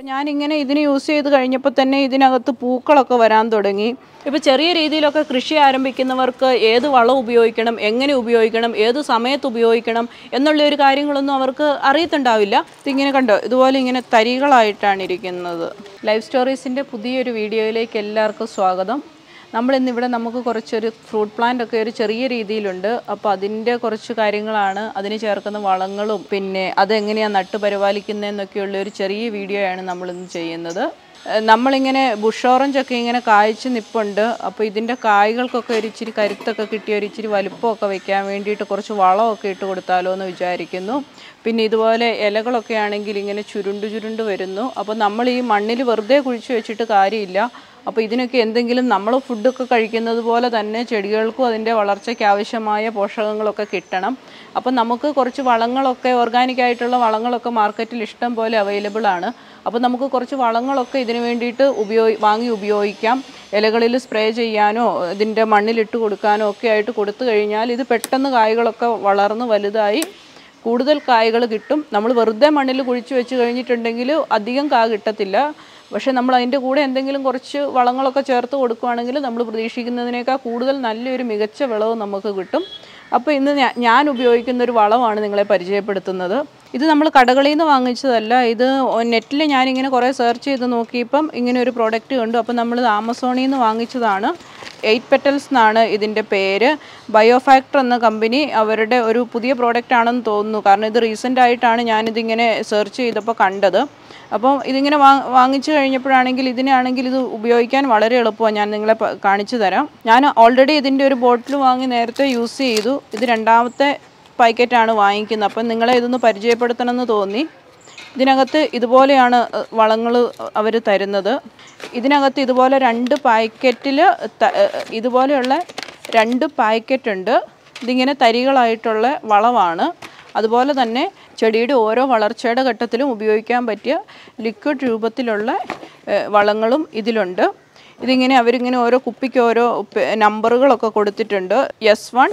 ഞാനിങ്ങനെ ഇതിന് യൂസ് ചെയ്ത് കഴിഞ്ഞപ്പോൾ തന്നെ ഇതിനകത്ത് പൂക്കളൊക്കെ വരാൻ തുടങ്ങി ഇപ്പോൾ ചെറിയ രീതിയിലൊക്കെ കൃഷി ആരംഭിക്കുന്നവർക്ക് ഏത് വളം ഉപയോഗിക്കണം എങ്ങനെ ഉപയോഗിക്കണം ഏത് സമയത്ത് ഉപയോഗിക്കണം എന്നുള്ള ഒരു കാര്യങ്ങളൊന്നും അവർക്ക് അറിയത്തുണ്ടാവില്ല ഇതിങ്ങനെ കണ്ടോ ഇതുപോലെ ഇങ്ങനെ തരികളായിട്ടാണ് ഇരിക്കുന്നത് ലൈഫ് സ്റ്റോറീസിൻ്റെ പുതിയൊരു വീഡിയോയിലേക്ക് എല്ലാവർക്കും സ്വാഗതം നമ്മളിന്നിവിടെ നമുക്ക് കുറച്ചൊരു ഫ്രൂട്ട് പ്ലാന്റ് ഒക്കെ ഒരു ചെറിയ രീതിയിലുണ്ട് അപ്പോൾ അതിൻ്റെ കുറച്ച് കാര്യങ്ങളാണ് അതിന് ചേർക്കുന്ന വളങ്ങളും പിന്നെ അതെങ്ങനെയാണ് നട്ട് പരിപാലിക്കുന്നതെന്നൊക്കെയുള്ള ഒരു ചെറിയ വീഡിയോയാണ് നമ്മളിന്ന് ചെയ്യുന്നത് ഏഹ് നമ്മളിങ്ങനെ ബുഷ് ഓറഞ്ച് ഒക്കെ ഇങ്ങനെ കായ്ച്ച് നിപ്പുണ്ട് അപ്പോൾ ഇതിൻ്റെ കായ്കൾക്കൊക്കെ ഒരു ഇച്ചിരി കരുത്തൊക്കെ കിട്ടിയ ഒരു ഇച്ചിരി വലുപ്പമൊക്കെ വെക്കാൻ വേണ്ടിയിട്ട് കുറച്ച് വളമൊക്കെ ഇട്ട് കൊടുത്താലോ എന്ന് വിചാരിക്കുന്നു പിന്നെ ഇതുപോലെ ഇലകളൊക്കെ ആണെങ്കിൽ ഇങ്ങനെ ചുരുണ്ട് ചുരുണ്ട് വരുന്നു അപ്പോൾ നമ്മൾ ഈ മണ്ണിൽ വെറുതെ കുഴിച്ച് വെച്ചിട്ട് കാര്യമില്ല അപ്പോൾ ഇതിനൊക്കെ എന്തെങ്കിലും നമ്മൾ ഫുഡൊക്കെ കഴിക്കുന്നത് പോലെ തന്നെ ചെടികൾക്കും അതിൻ്റെ വളർച്ചയ്ക്ക് ആവശ്യമായ പോഷകങ്ങളൊക്കെ കിട്ടണം അപ്പം നമുക്ക് കുറച്ച് വളങ്ങളൊക്കെ ഓർഗാനിക് ആയിട്ടുള്ള വളങ്ങളൊക്കെ മാർക്കറ്റിൽ ഇഷ്ടം പോലെ അവൈലബിൾ ആണ് അപ്പോൾ നമുക്ക് കുറച്ച് വളങ്ങളൊക്കെ ഇതിന് വേണ്ടിയിട്ട് ഉപയോഗി വാങ്ങി ഉപയോഗിക്കാം ഇലകളിൽ സ്പ്രേ ചെയ്യാനോ ഇതിൻ്റെ മണ്ണിലിട്ട് കൊടുക്കാനോ ഒക്കെ ആയിട്ട് കൊടുത്തു കഴിഞ്ഞാൽ ഇത് പെട്ടെന്ന് കായ്കളൊക്കെ വളർന്ന് വലുതായി കൂടുതൽ കായ്കൾ കിട്ടും നമ്മൾ വെറുതെ മണ്ണിൽ കുഴിച്ച് വെച്ച് കഴിഞ്ഞിട്ടുണ്ടെങ്കിൽ അധികം കാ കിട്ടത്തില്ല പക്ഷേ നമ്മൾ അതിൻ്റെ കൂടെ എന്തെങ്കിലും കുറച്ച് വളങ്ങളൊക്കെ ചേർത്ത് കൊടുക്കുകയാണെങ്കിൽ നമ്മൾ പ്രതീക്ഷിക്കുന്നതിനേക്കാൾ കൂടുതൽ നല്ലൊരു മികച്ച വിളവ് നമുക്ക് കിട്ടും അപ്പോൾ ഇന്ന് ഞാ- ഞാൻ ഉപയോഗിക്കുന്ന ഒരു വളമാണ് നിങ്ങളെ പരിചയപ്പെടുത്തുന്നത് ഇത് നമ്മൾ കടകളിൽ നിന്ന് വാങ്ങിച്ചതല്ല ഇത് നെറ്റിൽ ഞാനിങ്ങനെ കുറേ സെർച്ച് ചെയ്ത് നോക്കിയപ്പം ഇങ്ങനെ ഒരു പ്രോഡക്റ്റ് കണ്ടു അപ്പോൾ നമ്മൾ ആമസോണിൽ നിന്ന് വാങ്ങിച്ചതാണ് എയ്റ്റ് പെറ്റൽസ് എന്നാണ് ഇതിൻ്റെ പേര് ബയോഫാക്ടർ എന്ന കമ്പനി അവരുടെ ഒരു പുതിയ പ്രോഡക്റ്റ് ആണെന്ന് തോന്നുന്നു കാരണം ഇത് റീസെൻ്റ് ആയിട്ടാണ് ഞാനിതിങ്ങനെ സെർച്ച് ചെയ്തപ്പോൾ കണ്ടത് അപ്പം ഇതിങ്ങനെ വാ വാങ്ങിച്ചു കഴിഞ്ഞപ്പോഴാണെങ്കിൽ ഇതിനാണെങ്കിൽ ഇത് ഉപയോഗിക്കാൻ വളരെ എളുപ്പമാണ് ഞാൻ നിങ്ങളെ പ- കാണിച്ചു തരാം ഞാൻ ഓൾറെഡി ഇതിൻ്റെ ഒരു ബോട്ടിൽ വാങ്ങി നേരത്തെ യൂസ് ചെയ്തു ഇത് രണ്ടാമത്തെ പാക്കറ്റാണ് വാങ്ങിക്കുന്നത് അപ്പം നിങ്ങളെ ഇതൊന്ന് പരിചയപ്പെടുത്തണമെന്ന് തോന്നി ഇതിനകത്ത് ഇതുപോലെയാണ് വളങ്ങൾ അവർ തരുന്നത് ഇതിനകത്ത് ഇതുപോലെ രണ്ട് പാക്കറ്റിൽ ഇതുപോലെയുള്ള രണ്ട് പാക്കറ്റ് ഉണ്ട് ഇതിങ്ങനെ തരികളായിട്ടുള്ള വളമാണ് അതുപോലെ തന്നെ ചെടിയുടെ ഓരോ വളർച്ചയുടെ ഘട്ടത്തിലും ഉപയോഗിക്കാൻ പറ്റിയ ലിക്വിഡ് രൂപത്തിലുള്ള ഏഹ്, വളങ്ങളും ഇതിലുണ്ട് ഇതിങ്ങനെ അവരിങ്ങനെ ഓരോ കുപ്പിക്ക് ഓരോ പെ- നമ്പറുകളൊക്കെ കൊടുത്തിട്ടുണ്ട് എസ് വൺ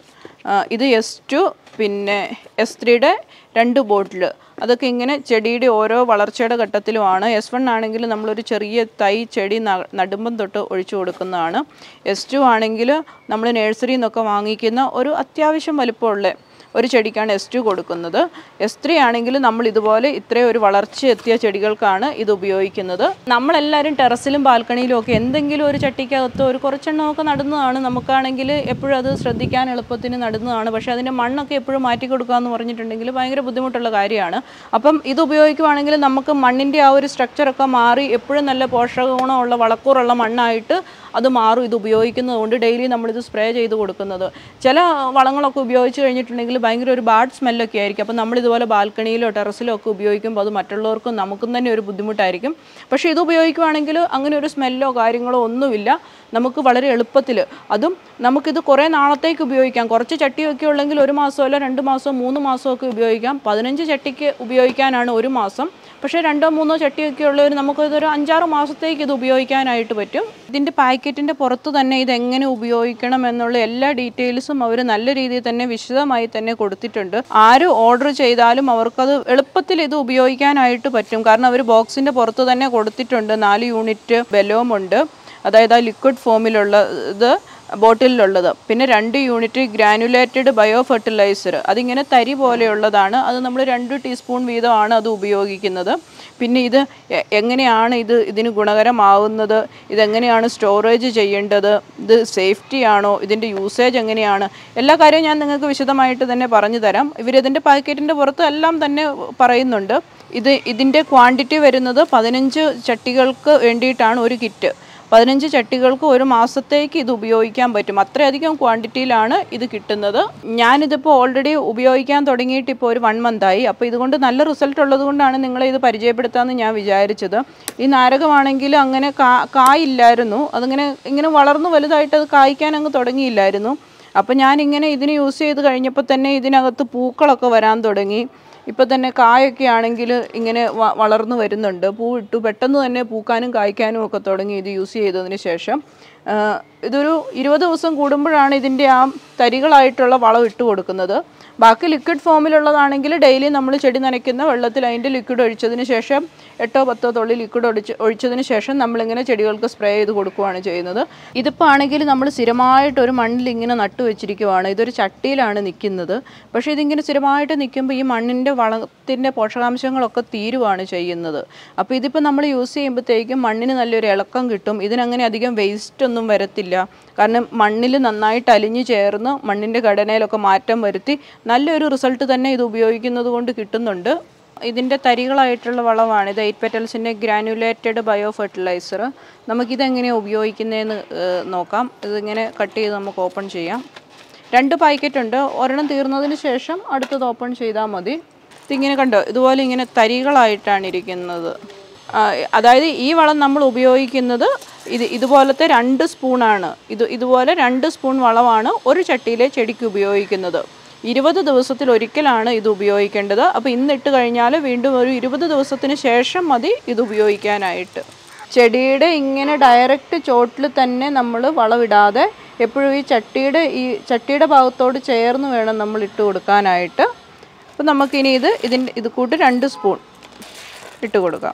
ഇത് എസ് ടു പിന്നെ എസ് ത്രീയുടെ രണ്ട് ബോട്ടിൽ അതൊക്കെ ഇങ്ങനെ ചെടിയുടെ ഓരോ വളർച്ചയുടെ ഘട്ടത്തിലുമാണ് എസ് വൺ ആണെങ്കിൽ നമ്മളൊരു ചെറിയ തൈ ചെടി ന- നടുമ്പം തൊട്ട് ഒഴിച്ചു കൊടുക്കുന്നതാണ് എസ് ടു ആണെങ്കിൽ നമ്മൾ നഴ്സറിയിൽ നിന്നൊക്കെ വാങ്ങിക്കുന്ന ഒരു അത്യാവശ്യം വലുപ്പമുള്ള ഒരു ചെടിക്കാണ് എസ് ടു കൊടുക്കുന്നത് എസ് ത്രീ ആണെങ്കിൽ നമ്മൾ ഇതുപോലെ ഇത്രയും ഒരു വളർച്ച എത്തിയ ചെടികൾക്കാണ് ഇത് ഉപയോഗിക്കുന്നത് നമ്മളെല്ലാവരും ടെറസിലും ബാൽക്കണിയിലും ഒക്കെ എന്തെങ്കിലും ഒരു ചട്ടിക്കകത്ത് ഒരു കുറച്ചെണ്ണമൊക്കെ നടുന്നതാണ് നമുക്കാണെങ്കിൽ എപ്പോഴും അത് ശ്രദ്ധിക്കാൻ എളുപ്പത്തിന് നടുന്നതാണ് പക്ഷേ അതിൻ്റെ മണ്ണൊക്കെ എപ്പോഴും മാറ്റി കൊടുക്കുക എന്ന് പറഞ്ഞിട്ടുണ്ടെങ്കിൽ ഭയങ്കര ബുദ്ധിമുട്ടുള്ള കാര്യമാണ് അപ്പം ഇത് ഉപയോഗിക്കുവാണെങ്കിൽ നമുക്ക് മണ്ണിൻ്റെ ആ ഒരു സ്ട്രക്ചറൊക്കെ മാറി എപ്പോഴും നല്ല പോഷകഗുണമുള്ള വളക്കൂറുള്ള മണ്ണായിട്ട് അത് മാറും ഇത് ഉപയോഗിക്കുന്നത് കൊണ്ട് ഡെയിലി നമ്മളിത് സ്പ്രേ ചെയ്ത് കൊടുക്കുന്നത് ചില വളങ്ങളൊക്കെ ഉപയോഗിച്ച് കഴിഞ്ഞിട്ടുണ്ടെങ്കിൽ ഭയങ്കര ഒരു ബാഡ് സ്മെല്ലൊക്കെ ആയിരിക്കും അപ്പോൾ നമ്മൾ ഇതുപോലെ ബാൽക്കണിയിലോ ടെറസിലോ ഒക്കെ ഉപയോഗിക്കുമ്പോൾ അത് മറ്റുള്ളവർക്കും നമുക്കും തന്നെ ഒരു ബുദ്ധിമുട്ടായിരിക്കും പക്ഷേ ഇത് ഉപയോഗിക്കുവാണെങ്കിൽ അങ്ങനെ ഒരു സ്മെല്ലോ കാര്യങ്ങളോ ഒന്നുമില്ല നമുക്ക് വളരെ എളുപ്പത്തിൽ അതും നമുക്കിത് കുറേ നാളത്തേക്ക് ഉപയോഗിക്കാം കുറച്ച് ചട്ടിയൊക്കെ ഉള്ളെങ്കിൽ ഒരു മാസമല്ല രണ്ട് മാസമോ മൂന്ന് മാസമോ ഒക്കെ ഉപയോഗിക്കാം പതിനഞ്ച് ചട്ടിക്ക് ഉപയോഗിക്കാനാണ് ഒരു മാസം പക്ഷേ രണ്ടോ മൂന്നോ ചട്ടിയൊക്കെ ഉള്ളവർ നമുക്കിതൊരു അഞ്ചാറ് മാസത്തേക്ക് ഇത് ഉപയോഗിക്കാനായിട്ട് പറ്റും ഇതിൻ്റെ പാക്കറ്റിൻ്റെ പുറത്ത് തന്നെ ഇത് എങ്ങനെ ഉപയോഗിക്കണം എന്നുള്ള എല്ലാ ഡീറ്റെയിൽസും അവർ നല്ല രീതിയിൽ തന്നെ വിശദമായി തന്നെ കൊടുത്തിട്ടുണ്ട് ആര് ഓർഡർ ചെയ്താലും അവർക്കത് എളുപ്പത്തിൽ ഇത് ഉപയോഗിക്കാനായിട്ട് പറ്റും കാരണം അവർ ബോക്സിൻ്റെ പുറത്ത് തന്നെ കൊടുത്തിട്ടുണ്ട് നാല് യൂണിറ്റ് ബലവുമുണ്ട് അതായത് ആ ലിക്വിഡ് ഫോമിലുള്ള ഇത് ബോട്ടിലുള്ളത് പിന്നെ രണ്ട് യൂണിറ്റ് ഗ്രാനുലേറ്റഡ് ബയോ ഫെർട്ടിലൈസർ അതിങ്ങനെ തരി പോലെയുള്ളതാണ് അത് നമ്മൾ രണ്ട് ടീസ്പൂൺ വീതമാണ് അത് ഉപയോഗിക്കുന്നത് പിന്നെ ഇത് എ- എങ്ങനെയാണ് ഇത് ഇതിന് ഗുണകരമാവുന്നത് ഇതെങ്ങനെയാണ് സ്റ്റോറേജ് ചെയ്യേണ്ടത് ഇത് സേഫ്റ്റി ആണോ ഇതിൻ്റെ യൂസേജ് എങ്ങനെയാണ് എല്ലാ കാര്യവും ഞാൻ നിങ്ങൾക്ക് വിശദമായിട്ട് തന്നെ പറഞ്ഞു തരാം ഇവരിതിൻ്റെ പാക്കറ്റിൻ്റെ പുറത്ത് എല്ലാം തന്നെ പറയുന്നുണ്ട് ഇത് ഇതിൻ്റെ ക്വാണ്ടിറ്റി വരുന്നത് പതിനഞ്ച് ചട്ടികൾക്ക് വേണ്ടിയിട്ടാണ് ഒരു കിറ്റ് പതിനഞ്ച് ചട്ടികൾക്ക് ഒരു മാസത്തേക്ക് ഇത് ഉപയോഗിക്കാൻ പറ്റും അത്രയധികം ക്വാണ്ടിറ്റിയിലാണ് ഇത് കിട്ടുന്നത് ഞാനിതിപ്പോൾ ഓൾറെഡി ഉപയോഗിക്കാൻ തുടങ്ങിയിട്ട് ഇപ്പോൾ ഒരു വൺ മന്തായി അപ്പോൾ ഇതുകൊണ്ട് നല്ല റിസൾട്ട് ഉള്ളത് കൊണ്ടാണ് നിങ്ങളെ ഇത് പരിചയപ്പെടുത്താമെന്ന് ഞാൻ വിചാരിച്ചത് ഈ നാരകമാണെങ്കിൽ അങ്ങനെ കാ കായില്ലായിരുന്നു അതിങ്ങനെ ഇങ്ങനെ വളർന്നു വലുതായിട്ട് അത് കായ്ക്കാൻ അങ്ങ് തുടങ്ങിയില്ലായിരുന്നു അപ്പോൾ ഞാനിങ്ങനെ ഇതിന് യൂസ് ചെയ്ത് കഴിഞ്ഞപ്പോൾ തന്നെ ഇതിനകത്ത് പൂക്കളൊക്കെ വരാൻ തുടങ്ങി ഇപ്പോൾ തന്നെ കായൊക്കെ ആണെങ്കിൽ ഇങ്ങനെ വ- വളർന്നു വരുന്നുണ്ട് പൂ ഇട്ടു പെട്ടെന്ന് തന്നെ പൂക്കാനും കായ്ക്കാനും ഒക്കെ തുടങ്ങി ഇത് യൂസ് ചെയ്തതിന് ശേഷം ആ, ഇതൊരു ഇരുപത് ദിവസം കൂടുമ്പോഴാണ് ഇതിൻ്റെ ആ തരികളായിട്ടുള്ള വളം ഇട്ട് കൊടുക്കുന്നത് ബാക്കി ലിക്വിഡ് ഫോമിലുള്ളതാണെങ്കിൽ ഡെയിലി നമ്മൾ ചെടി നനയ്ക്കുന്ന വെള്ളത്തിൽ അതിൻ്റെ ലിക്വിഡ് ഒഴിച്ചതിന് ശേഷം എട്ടോ പത്തോ തുള്ളി ലിക്വിഡ് ഒഴിച്ച് ഒഴിച്ചതിന് ശേഷം നമ്മളിങ്ങനെ ചെടികൾക്ക് സ്പ്രേ ചെയ്ത് കൊടുക്കുകയാണ് ചെയ്യുന്നത് ഇതിപ്പോൾ ആണെങ്കിൽ നമ്മൾ സ്ഥിരമായിട്ട് ഒരു മണ്ണിൽ ഇങ്ങനെ നട്ടു വെച്ചിരിക്കുവാണ് ഇതൊരു ചട്ടിയിലാണ് നിൽക്കുന്നത് പക്ഷേ ഇതിങ്ങനെ സ്ഥിരമായിട്ട് നിൽക്കുമ്പോൾ ഈ മണ്ണിൻ്റെ വളത്തിൻ്റെ പോഷകാംശങ്ങളൊക്കെ തീരുവാണ് ചെയ്യുന്നത് അപ്പോൾ ഇതിപ്പോൾ നമ്മൾ യൂസ് ചെയ്യുമ്പോഴത്തേക്കും മണ്ണിന് നല്ലൊരു ഇളക്കം കിട്ടും ഇതിനങ്ങനെ അധികം വേസ്റ്റ് ഒന്നും വരത്തില്ല കാരണം മണ്ണിൽ നന്നായിട്ട് അലിഞ്ഞു ചേർന്ന് മണ്ണിൻ്റെ ഘടനയിലൊക്കെ മാറ്റം വരുത്തി നല്ലൊരു റിസൾട്ട് തന്നെ ഇത് ഉപയോഗിക്കുന്നത് കൊണ്ട് കിട്ടുന്നുണ്ട് ഇതിൻ്റെ തരികളായിട്ടുള്ള വളമാണ് ഇത് എയ്റ്റ് പെറ്റൽസിൻ്റെ ഗ്രാനുലേറ്റഡ് ബയോ ഫെർട്ടിലൈസർ നമുക്കിതെങ്ങനെയാണ് ഉപയോഗിക്കുന്നതെന്ന് ഏഹ്, നോക്കാം ഇതിങ്ങനെ കട്ട് ചെയ്ത് നമുക്ക് ഓപ്പൺ ചെയ്യാം രണ്ട് പാക്കറ്റ് ഉണ്ട് ഒരെണ്ണം തീർന്നതിന് ശേഷം അടുത്തത് ഓപ്പൺ ചെയ്താൽ മതി ഇതിങ്ങനെ കണ്ടോ ഇതുപോലെ ഇങ്ങനെ തരികളായിട്ടാണ് ഇരിക്കുന്നത് ആ, അതായത് ഈ വളം നമ്മൾ ഉപയോഗിക്കുന്നത് ഇത് ഇതുപോലത്തെ രണ്ട് സ്പൂണാണ് ഇത് ഇതുപോലെ രണ്ട് സ്പൂൺ വളമാണ് ഒരു ചട്ടിയിലെ ചെടിക്ക് ഉപയോഗിക്കുന്നത് ഇരുപത് ദിവസത്തിൽ ഒരിക്കലാണ് ഇത് ഉപയോഗിക്കേണ്ടത് അപ്പോൾ ഇന്നിട്ട് കഴിഞ്ഞാൽ വീണ്ടും ഒരു ഇരുപത് ദിവസത്തിന് ശേഷം മതി ഇത് ഉപയോഗിക്കാനായിട്ട് ചെടിയുടെ ഇങ്ങനെ ഡയറക്റ്റ് ചോട്ടിൽ തന്നെ നമ്മൾ വളമിടാതെ എപ്പോഴും ഈ ചട്ടിയുടെ ഈ ചട്ടിയുടെ ഭാഗത്തോട് ചേർന്ന് വേണം നമ്മൾ ഇട്ട് കൊടുക്കാനായിട്ട് അപ്പോൾ നമുക്കിനി ഇത് ഇതിൻ്റെ ഇത് കൂട്ട് രണ്ട് സ്പൂൺ ഇട്ട് കൊടുക്കാം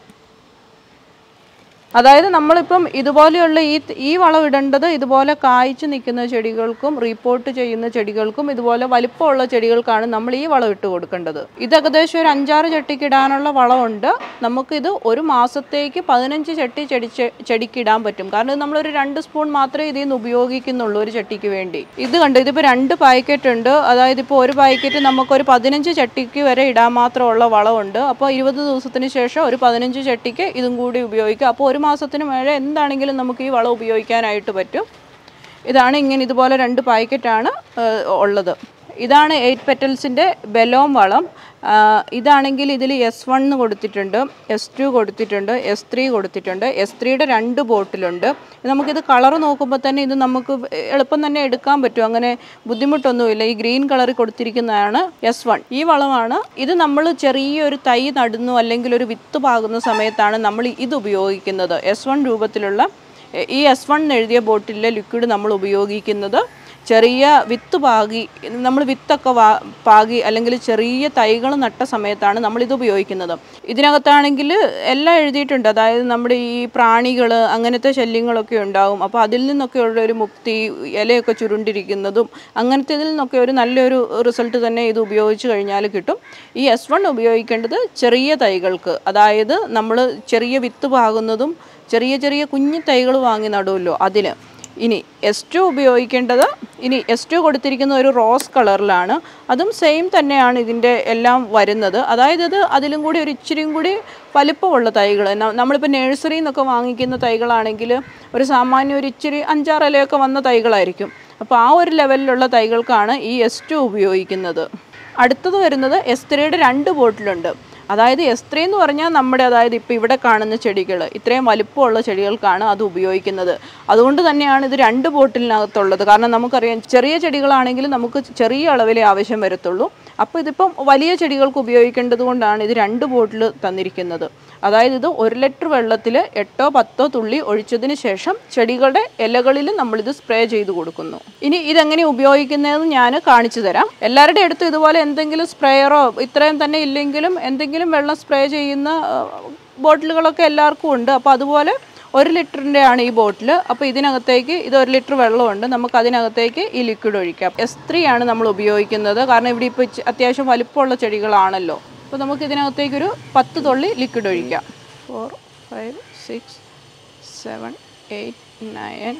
അതായത് നമ്മളിപ്പം ഇതുപോലെയുള്ള ഈ ഈ വളം ഇടേണ്ടത് ഇതുപോലെ കായ്ച്ചു നിൽക്കുന്ന ചെടികൾക്കും റിപ്പോർട്ട് ചെയ്യുന്ന ചെടികൾക്കും ഇതുപോലെ വലിപ്പമുള്ള ചെടികൾക്കാണ് നമ്മൾ ഈ വളം ഇട്ട് കൊടുക്കേണ്ടത് ഇത് ഏകദേശം ഒരു അഞ്ചാറ് ചട്ടിക്ക് ഇടാനുള്ള വളമുണ്ട് നമുക്കിത് ഒരു മാസത്തേക്ക് പതിനഞ്ച് ചട്ടി ചെടി ചെടിക്ക് ഇടാൻ പറ്റും കാരണം ഇത് നമ്മളൊരു രണ്ട് സ്പൂൺ മാത്രമേ ഇതിൽ നിന്ന് ഉപയോഗിക്കുന്നുള്ളൂ ഒരു ചട്ടിക്ക് വേണ്ടി ഇത് കണ്ടു ഇതിപ്പോൾ രണ്ട് പാക്കറ്റ് ഉണ്ട് അതായത് ഇപ്പോൾ ഒരു പാക്കറ്റ് നമുക്കൊരു പതിനഞ്ച് ചട്ടിക്ക് വരെ ഇടാൻ മാത്രമുള്ള വളമുണ്ട് അപ്പോൾ ഇരുപത് ദിവസത്തിന് ശേഷം ഒരു പതിനഞ്ച് ചട്ടിക്ക് ഇതും കൂടി ഉപയോഗിക്കുക അപ്പോൾ ഒരു മാസത്തിന് മേലെ എന്താണെങ്കിലും നമുക്ക് ഈ വളം ഉപയോഗിക്കാനായിട്ട് പറ്റും ഇതാണ് ഇങ്ങനെ ഇതുപോലെ രണ്ട് പാക്കറ്റാണ് ഉള്ളത് ഇതാണ് എയ്റ്റ് പെറ്റൽസിൻ്റെ ബെലോം വളം ആ, ഇതാണെങ്കിൽ ഇതിൽ എസ് വൺ കൊടുത്തിട്ടുണ്ട് എസ് ടു കൊടുത്തിട്ടുണ്ട് എസ് ത്രീ കൊടുത്തിട്ടുണ്ട് എസ് ത്രീയുടെ രണ്ട് ബോട്ടിലുണ്ട് നമുക്കിത് കളർ നോക്കുമ്പോൾ തന്നെ ഇത് നമുക്ക് എളുപ്പം തന്നെ എടുക്കാൻ പറ്റും അങ്ങനെ ബുദ്ധിമുട്ടൊന്നുമില്ല ഈ ഗ്രീൻ കളറിൽ കൊടുത്തിരിക്കുന്നതാണ് എസ് വൺ ഈ വളമാണ് ഇത് നമ്മൾ ചെറിയൊരു തൈ നടുന്നു അല്ലെങ്കിൽ ഒരു വിത്ത് പാകുന്ന സമയത്താണ് നമ്മൾ ഇത് ഉപയോഗിക്കുന്നത് എസ് വൺ രൂപത്തിലുള്ള എ- ഈ എസ് വൺ എഴുതിയ ബോട്ടിലെ ലിക്വിഡ് നമ്മൾ ഉപയോഗിക്കുന്നത് ചെറിയ വിത്ത് പാകി നമ്മൾ വിത്തൊക്കെ വാ പാകി അല്ലെങ്കിൽ ചെറിയ തൈകൾ നട്ട സമയത്താണ് നമ്മൾ ഇത് ഉപയോഗിക്കുന്നത് ഇതിനകത്താണെങ്കിൽ എല്ലാം എഴുതിയിട്ടുണ്ട് അതായത് നമ്മുടെ ഈ പ്രാണികൾ അങ്ങനത്തെ ശല്യങ്ങളൊക്കെ ഉണ്ടാവും അപ്പോൾ അതിൽ നിന്നൊക്കെ ഉള്ള ഒരു മുക്തി ഇലയൊക്കെ ചുരുണ്ടിരിക്കുന്നതും അങ്ങനത്തെ ഇതിൽ നിന്നൊക്കെ ഒരു നല്ലൊരു റിസൾട്ട് തന്നെ ഇത് ഉപയോഗിച്ച് കഴിഞ്ഞാൽ കിട്ടും ഈ എസ് വൺ ഉപയോഗിക്കേണ്ടത് ചെറിയ തൈകൾക്ക് അതായത് നമ്മൾ ചെറിയ വിത്ത് പാകുന്നതും ചെറിയ ചെറിയ കുഞ്ഞു തൈകൾ വാങ്ങി നടുമല്ലോ അതിന് ഇനി എസ് ടു ഉപയോഗിക്കേണ്ടത് ഇനി എസ് ടു കൊടുത്തിരിക്കുന്ന ഒരു റോസ് കളറിലാണ് അതും സെയിം തന്നെയാണ് ഇതിൻ്റെ എല്ലാം വരുന്നത് അതായത് ഇത് അതിലും കൂടി ഒരു ഇച്ചിരിയും കൂടി വലിപ്പമുള്ള തൈകൾ നമ്മളിപ്പോൾ നഴ്സറിയിൽ നിന്നൊക്കെ വാങ്ങിക്കുന്ന തൈകളാണെങ്കിൽ ഒരു സാമാന്യം ഒരു ഇച്ചിരി അഞ്ചാറ് ഇലയൊക്കെ വന്ന തൈകളായിരിക്കും അപ്പോൾ ആ ഒരു ലെവലിലുള്ള തൈകൾക്കാണ് ഈ എസ് ടു ഉപയോഗിക്കുന്നത് അടുത്തത് വരുന്നത് എസ് ത്രീയുടെ രണ്ട് ബോട്ടിലുണ്ട് അതായത് എസ് ത്രീ എന്ന് പറഞ്ഞാൽ നമ്മുടെ അതായത് ഇപ്പോൾ ഇവിടെ കാണുന്ന ചെടികൾ ഇത്രയും വലിപ്പമുള്ള ചെടികൾക്കാണ് അത് ഉപയോഗിക്കുന്നത് അതുകൊണ്ട് തന്നെയാണ് ഇത് രണ്ട് ബോട്ടിലിനകത്തുള്ളത് കാരണം നമുക്കറിയാം ചെറിയ ചെടികളാണെങ്കിൽ നമുക്ക് ചെറിയ അളവിലേ ആവശ്യം വരത്തുള്ളൂ അപ്പോൾ ഇതിപ്പം വലിയ ചെടികൾക്ക് ഉപയോഗിക്കേണ്ടത് കൊണ്ടാണ് ഇത് രണ്ട് ബോട്ടിൽ തന്നിരിക്കുന്നത് അതായത് ഇത് ഒരു ലിറ്റർ വെള്ളത്തിൽ എട്ടോ പത്തോ തുള്ളി ഒഴിച്ചതിന് ശേഷം ചെടികളുടെ ഇലകളിൽ നമ്മളിത് സ്പ്രേ ചെയ്ത് കൊടുക്കുന്നു ഇനി ഇതെങ്ങനെ ഉപയോഗിക്കുന്നതെന്ന് ഞാൻ കാണിച്ചു തരാം എല്ലാവരുടെ അടുത്തും ഇതുപോലെ എന്തെങ്കിലും സ്പ്രേയറോ ഇത്രയും തന്നെ ഇല്ലെങ്കിലും എന്തെങ്കിലും വെള്ളം സ്പ്രേ ചെയ്യുന്ന ആ, ബോട്ടിലുകളൊക്കെ എല്ലാവർക്കും ഉണ്ട് അപ്പോൾ അതുപോലെ ഒരു ലിറ്ററിൻ്റെ ആണ് ഈ ബോട്ടിൽ അപ്പോൾ ഇതിനകത്തേക്ക് ഇത് ഒരു ലിറ്റർ വെള്ളമുണ്ട് നമുക്ക് അതിനകത്തേക്ക് ഈ ലിക്വിഡ് ഒഴിക്കാം എസ് ത്രീ ആണ് നമ്മൾ ഉപയോഗിക്കുന്നത് കാരണം ഇവിടെ ഇപ്പോൾ ഇച്ചി- അത്യാവശ്യം വലിപ്പമുള്ള ചെടികളാണല്ലോ അപ്പോൾ നമുക്ക് ഇതിനകത്തേക്കൊരു പത്ത് തുള്ളി ലിക്വിഡ് ഒഴിക്കാം four five six seven eight nine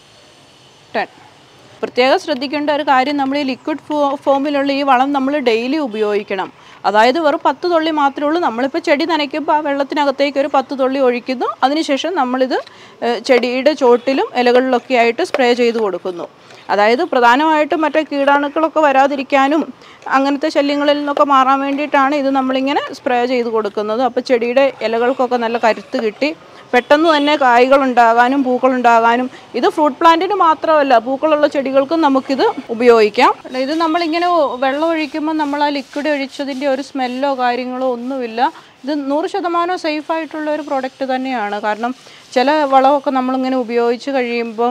ten പ്രത്യേകം ശ്രദ്ധിക്കേണ്ട ഒരു കാര്യം നമ്മൾ ഈ ലിക്വിഡ് ഫോ ഫോമിലുള്ള ഈ വളം നമ്മൾ ഡെയിലി ഉപയോഗിക്കണം അതായത് വെറും പത്ത് തുള്ളി മാത്രമേ ഉള്ളൂ നമ്മളിപ്പോൾ ചെടി നനയ്ക്കുമ്പോൾ ആ വെള്ളത്തിനകത്തേക്ക് ഒരു പത്ത് തുള്ളി ഒഴിക്കുന്നു അതിനുശേഷം നമ്മളിത് ഏഹ്, ചെടിയുടെ ചോട്ടിലും ഇലകളിലൊക്കെ ആയിട്ട് സ്പ്രേ ചെയ്ത് കൊടുക്കുന്നു അതായത് പ്രധാനമായിട്ടും മറ്റേ കീടാണുക്കളൊക്കെ വരാതിരിക്കാനും അങ്ങനത്തെ ശല്യങ്ങളിൽ നിന്നൊക്കെ മാറാൻ വേണ്ടിയിട്ടാണ് ഇത് നമ്മളിങ്ങനെ സ്പ്രേ ചെയ്ത് കൊടുക്കുന്നത് അപ്പോൾ ചെടിയുടെ ഇലകൾക്കൊക്കെ നല്ല കരുത്ത് കിട്ടി പെട്ടെന്ന് തന്നെ കായ്കൾ ഉണ്ടാകാനും പൂക്കൾ ഉണ്ടാകാനും ഇത് ഫ്രൂട്ട് പ്ലാന്റിന് മാത്രമല്ല പൂക്കളുള്ള ചെടികൾക്കും നമുക്കിത് ഉപയോഗിക്കാം അല്ല, ഇത് നമ്മളിങ്ങനെ വെള്ളം ഒഴിക്കുമ്പോൾ നമ്മൾ ആ ലിക്വിഡ് ഒഴിച്ചതിൻ്റെ ഒരു സ്മെല്ലോ കാര്യങ്ങളോ ഒന്നുമില്ല ഇത് നൂറ് ശതമാനം സേഫ് ആയിട്ടുള്ള ഒരു പ്രോഡക്റ്റ് തന്നെയാണ് കാരണം ചില വളമൊക്കെ നമ്മളിങ്ങനെ ഉപയോഗിച്ച് കഴിയുമ്പം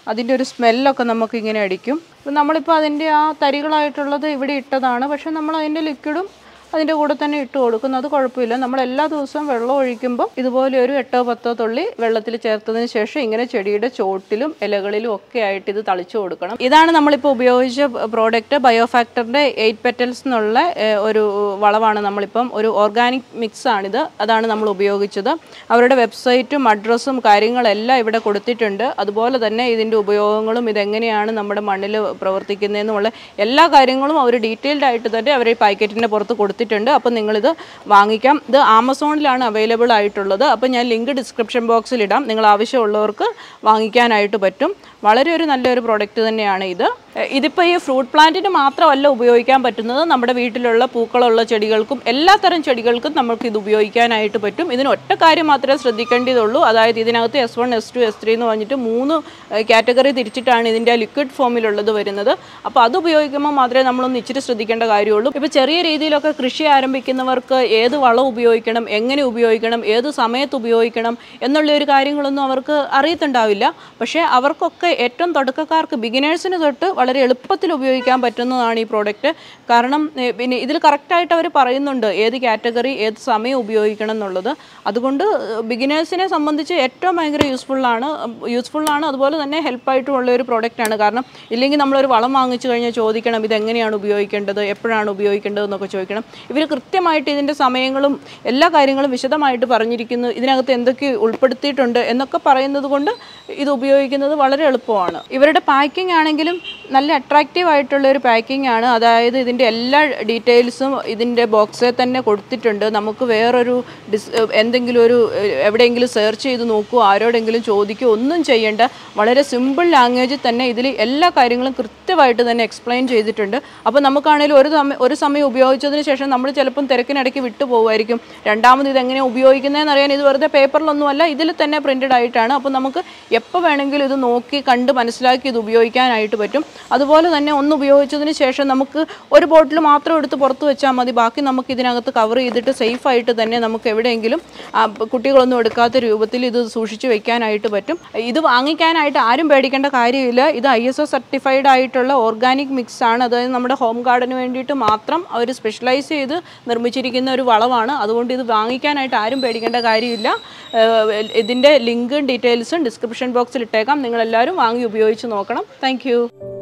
അതിൻ്റെ ഒരു സ്മെല്ലൊക്കെ നമുക്ക് ഇങ്ങനെ അടിക്കും ഇപ്പം നമ്മളിപ്പോൾ അതിൻ്റെ ആ തരികളായിട്ടുള്ളത് ഇവിടെ ഇട്ടതാണ് പക്ഷെ നമ്മൾ അതിൻ്റെ ലിക്വിഡും അതിൻ്റെ കൂടെ തന്നെ ഇട്ട് കൊടുക്കും അത് കുഴപ്പമില്ല നമ്മൾ എല്ലാ ദിവസവും വെള്ളം ഒഴിക്കുമ്പോൾ ഇതുപോലെ ഒരു എട്ടോ പത്തോ തുള്ളി വെള്ളത്തിൽ ചേർത്തതിന് ശേഷം ഇങ്ങനെ ചെടിയുടെ ചോട്ടിലും ഇലകളിലും ഒക്കെ ആയിട്ട് ഇത് തളിച്ചു കൊടുക്കണം ഇതാണ് നമ്മളിപ്പോൾ ഉപയോഗിച്ച പ്രോഡക്റ്റ് ബയോഫാക്ടറിൻ്റെ എയ്റ്റ് പെറ്റൽസ് എന്നുള്ള ഏഹ്, ഒരു വളമാണ് നമ്മളിപ്പം ഒരു ഓർഗാനിക് മിക്സ് ആണിത് അതാണ് നമ്മൾ ഉപയോഗിച്ചത് അവരുടെ വെബ്സൈറ്റും അഡ്രസ്സും കാര്യങ്ങളെല്ലാം ഇവിടെ കൊടുത്തിട്ടുണ്ട് അതുപോലെ തന്നെ ഇതിൻ്റെ ഉപയോഗങ്ങളും ഇതെങ്ങനെയാണ് നമ്മുടെ മണ്ണിൽ പ്രവർത്തിക്കുന്നതെന്നുള്ള എല്ലാ കാര്യങ്ങളും അവർ ഡീറ്റെയിൽഡ് ആയിട്ട് തന്നെ അവർ ഈ പാക്കറ്റിൻ്റെ പുറത്ത് കൊടുത്തിട്ടുണ്ട് അപ്പോൾ നിങ്ങളിത് വാങ്ങിക്കാം ഇത് ആമസോണിലാണ് അവൈലബിൾ ആയിട്ടുള്ളത് അപ്പോൾ ഞാൻ ലിങ്ക് ഡിസ്ക്രിപ്ഷൻ ബോക്സിൽ ഇടാം നിങ്ങൾ ആവശ്യമുള്ളവർക്ക് വാങ്ങിക്കാനായിട്ട് പറ്റും വളരെ ഒരു നല്ലൊരു പ്രോഡക്റ്റ് തന്നെയാണ് ഇത് എഹ് ഇതിപ്പോൾ ഈ ഫ്രൂട്ട് പ്ലാന്റിന് മാത്രമല്ല ഉപയോഗിക്കാൻ പറ്റുന്നത് നമ്മുടെ വീട്ടിലുള്ള പൂക്കളുള്ള ചെടികൾക്കും എല്ലാ തരം ചെടികൾക്കും നമുക്ക് ഇത് ഉപയോഗിക്കാനായിട്ട് പറ്റും ഇതിന് ഒറ്റ കാര്യം മാത്രമേ ശ്രദ്ധിക്കേണ്ടതുള്ളൂ അതായത് ഇതിനകത്ത് S one S two S three എന്ന് പറഞ്ഞിട്ട് മൂന്ന് കാറ്റഗറി തിരിച്ചിട്ടാണ് ഇതിൻ്റെ ലിക്വിഡ് ഫോമിലുള്ളത് വരുന്നത് അപ്പോൾ അത് ഉപയോഗിക്കുമ്പോൾ മാത്രമേ നമ്മളൊന്ന് ഇച്ചിരി ശ്രദ്ധിക്കേണ്ട കാര്യമുള്ളൂ ഇപ്പോൾ ചെറിയ രീതിയിലൊക്കെ കൃഷി ആരംഭിക്കുന്നവർക്ക് ഏത് വളം ഉപയോഗിക്കണം എങ്ങനെ ഉപയോഗിക്കണം ഏത് സമയത്ത് ഉപയോഗിക്കണം എന്നുള്ള ഒരു കാര്യങ്ങളൊന്നും അവർക്ക് അറിയത്തുണ്ടാവില്ല പക്ഷേ അവർക്കൊക്കെ ഏറ്റവും തുടക്കക്കാർക്ക് ബിഗിനേഴ്സിന് തൊട്ട് വളരെ എളുപ്പത്തിൽ ഉപയോഗിക്കാൻ പറ്റുന്നതാണ് ഈ പ്രോഡക്റ്റ് കാരണം ഏ, പിന്നെ ഇതിൽ കറക്റ്റായിട്ട് അവർ പറയുന്നുണ്ട് ഏത് കാറ്റഗറി ഏത് സമയം ഉപയോഗിക്കണം എന്നുള്ളത് അതുകൊണ്ട് ബിഗിനേഴ്സിനെ സംബന്ധിച്ച് ഏറ്റവും ഭയങ്കര യൂസ്ഫുള്ളാണ് യൂസ്ഫുള്ളാണ് അതുപോലെ തന്നെ ഹെൽപ്പായിട്ടുള്ള ഒരു പ്രോഡക്റ്റാണ് കാരണം ഇല്ലെങ്കിൽ നമ്മളൊരു വളം വാങ്ങിച്ചു കഴിഞ്ഞാൽ ചോദിക്കണം ഇത് എങ്ങനെയാണ് ഉപയോഗിക്കേണ്ടത് എപ്പോഴാണ് ഉപയോഗിക്കേണ്ടത് എന്നൊക്കെ ചോദിക്കണം ഇവർ കൃത്യമായിട്ട് ഇതിൻ്റെ സമയങ്ങളും എല്ലാ കാര്യങ്ങളും വിശദമായിട്ട് പറഞ്ഞിരിക്കുന്നു ഇതിനകത്ത് എന്തൊക്കെ ഉൾപ്പെടുത്തിയിട്ടുണ്ട് എന്നൊക്കെ പറയുന്നത് കൊണ്ട് ഇത് ഉപയോഗിക്കുന്നത് വളരെ എളുപ്പമാണ് ഇവരുടെ പാക്കിംഗ് ആണെങ്കിലും നല്ല അട്രാക്റ്റീവ് ആയിട്ടുള്ള ഒരു പാക്കിംഗ് ആണ് അതായത് ഇതിൻ്റെ എല്ലാ ഡീറ്റെയിൽസും ഇതിൻ്റെ ബോക്സിൽ തന്നെ കൊടുത്തിട്ടുണ്ട് നമുക്ക് വേറൊരു ഡിസ് എന്തെങ്കിലും ഒരു ഏഹ്, എവിടെയെങ്കിലും സെർച്ച് ചെയ്ത് നോക്കുകയോ ആരോടെങ്കിലും ചോദിക്കുകയോ ഒന്നും ചെയ്യേണ്ട വളരെ സിമ്പിൾ ലാംഗ്വേജിൽ തന്നെ ഇതിൽ എല്ലാ കാര്യങ്ങളും കൃത്യമായിട്ട് തന്നെ എക്സ്പ്ലെയിൻ ചെയ്തിട്ടുണ്ട് അപ്പോൾ നമുക്കാണെങ്കിലും ഒരു സമയം ഒരു സമയം ഉപയോഗിച്ചതിന് ശേഷം നമ്മൾ ചിലപ്പം തിരക്കിനിടയ്ക്ക് വിട്ടു പോകുമായിരിക്കും രണ്ടാമത് ഇത് എങ്ങനെ ഉപയോഗിക്കുന്നതെന്ന് അറിയാൻ ഇത് വെറുതെ പേപ്പറിലൊന്നുമല്ല ഇതിൽ തന്നെ പ്രിൻറ്റഡ് ആയിട്ടാണ് അപ്പോൾ നമുക്ക് എപ്പോൾ വേണമെങ്കിലും ഇത് നോക്കി കണ്ട് മനസ്സിലാക്കി ഇത് ഉപയോഗിക്കാനായിട്ട് പറ്റും അതുപോലെ തന്നെ ഒന്ന് ഉപയോഗിച്ചതിന് ശേഷം നമുക്ക് ഒരു ബോട്ടിൽ മാത്രം എടുത്ത് പുറത്ത് വെച്ചാൽ മതി ബാക്കി നമുക്ക് ഇതിനകത്ത് കവർ ചെയ്തിട്ട് സേഫ് ആയിട്ട് തന്നെ നമുക്ക് എവിടെയെങ്കിലും ആ, കുട്ടികളൊന്നും എടുക്കാത്ത രൂപത്തിൽ ഇത് സൂക്ഷിച്ച് വെക്കാനായിട്ട് പറ്റും ഇത് വാങ്ങിക്കാനായിട്ട് ആരും പേടിക്കേണ്ട കാര്യമില്ല ഇത് ഐ എസ് ഒ സർട്ടിഫൈഡ് ആയിട്ടുള്ള ഓർഗാനിക് മിക്സ് ആണ് അതായത് നമ്മുടെ ഹോം ഗാർഡന് വേണ്ടിയിട്ട് മാത്രം അവർ സ്പെഷ്യലൈസ് ചെയ്ത് നിർമ്മിച്ചിരിക്കുന്ന ഒരു വളമാണ് അതുകൊണ്ട് ഇത് വാങ്ങിക്കാനായിട്ട് ആരും പേടിക്കേണ്ട കാര്യമില്ല ഏഹ് ഇതിൻ്റെ ലിങ്കും ഡീറ്റെയിൽസും ഡിസ്ക്രിപ്ഷൻ ബോക്സിൽ ഇട്ടേക്കാം നിങ്ങളെല്ലാവരും വാങ്ങി ഉപയോഗിച്ച് നോക്കണം താങ്ക്